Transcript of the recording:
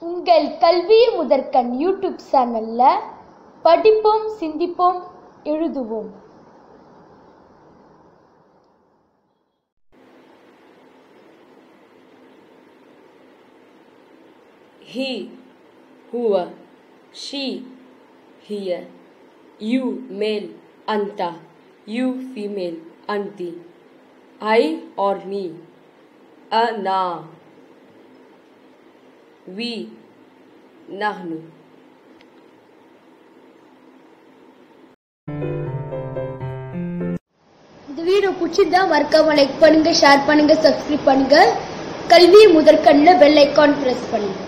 உங்கள் கல்வி முதற்கண் யூடியூப் சேனல்ல படிப்போம் சிந்திப்போம் எழுதுவோம் he huwa she hiya you male anta you female anti i or me ana we nahnu இந்த வீடியோ பிடிச்சிருந்தா மறக்காம லைக் பண்ணுங்க ஷேர் பண்ணுங்க சப்ஸ்கிரைப் பண்ணுங்க கல்வி முதற்கண்ணில் பெல் ஐக்கான் பிரஸ் பண்ணுங்க